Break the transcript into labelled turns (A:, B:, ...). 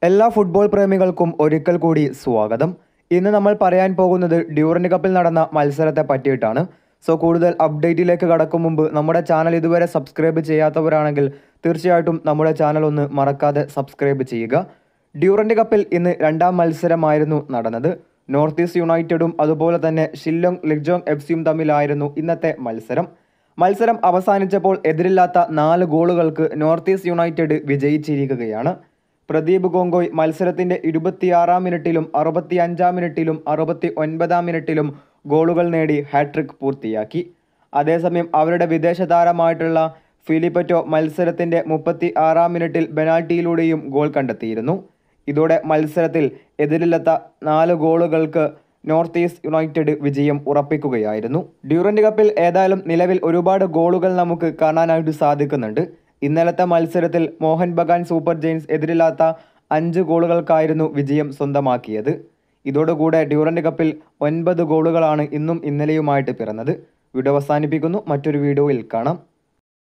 A: എല്ലാ ഫുട്ബോൾ പ്രേമികൾക്കും ഒരിക്കൽ കൂടി സ്വാഗതം ഇന്ന് നമ്മൾ പറയാൻ പോകുന്നത് ഡ്യൂറന്റ് കപ്പിൽ നടന്ന മത്സരത്തെ പറ്റിയിട്ടാണ് സോ കൂടുതൽ അപ്ഡേറ്റിലേക്ക് കടക്കും മുമ്പ് നമ്മുടെ ചാനൽ ഇതുവരെ സബ്സ്ക്രൈബ് ചെയ്യാത്തവരാണെങ്കിൽ തീർച്ചയായിട്ടും നമ്മുടെ ചാനൽ ഒന്ന് മറക്കാതെ സബ്സ്ക്രൈബ് ചെയ്യുക ഡ്യൂറന്റ് കപ്പിൽ ഇന്ന് രണ്ടാം മത്സരമായിരുന്നു നടന്നത് നോർത്ത് ഈസ്റ്റ് യുണൈറ്റഡും അതുപോലെ തന്നെ ഷില്ലോങ് ലിഗ്ജോങ് എഫ് സിയും തമ്മിലായിരുന്നു ഇന്നത്തെ മത്സരം മത്സരം അവസാനിച്ചപ്പോൾ എതിരില്ലാത്ത നാല് ഗോളുകൾക്ക് നോർത്ത് ഈസ്റ്റ് യുണൈറ്റഡ് വിജയിച്ചിരിക്കുകയാണ് പ്രദീപ് ഗോങ്കോയ് മത്സരത്തിന്റെ ഇരുപത്തിയാറാം മിനിറ്റിലും അറുപത്തി അഞ്ചാം മിനിറ്റിലും അറുപത്തി ഒൻപതാം മിനിറ്റിലും ഗോളുകൾ നേടി ഹാട്രിക് പൂർത്തിയാക്കി അതേസമയം അവരുടെ വിദേശ താരമായിട്ടുള്ള ഫിലിപ്പറ്റോ മത്സരത്തിന്റെ മുപ്പത്തി ആറാം മിനിറ്റിൽ പെനാൽറ്റിയിലൂടെയും ഗോൾ കണ്ടെത്തിയിരുന്നു ഇതോടെ മത്സരത്തിൽ എതിരില്ലാത്ത നാല് ഗോളുകൾക്ക് നോർത്ത് ഈസ്റ്റ് യുണൈറ്റഡ് വിജയം ഉറപ്പിക്കുകയായിരുന്നു ഡ്യൂറന്റ് കപ്പിൽ ഏതായാലും നിലവിൽ ഒരുപാട് ഗോളുകൾ നമുക്ക് കാണാനായിട്ട് സാധിക്കുന്നുണ്ട് ഇന്നലത്തെ മത്സരത്തിൽ മോഹൻ ബഗാൻ സൂപ്പർ ജെയിൻസ് എതിരില്ലാത്ത അഞ്ച് ഗോളുകൾക്കായിരുന്നു വിജയം സ്വന്തമാക്കിയത് ഇതോടുകൂടെ ഡ്യൂറന്റ് കപ്പിൽ ഒൻപത് ഗോളുകളാണ് ഇന്നും ഇന്നലെയുമായിട്ട് പിറന്നത് വീഡിയോ അവസാനിപ്പിക്കുന്നു മറ്റൊരു വീഡിയോയിൽ കാണാം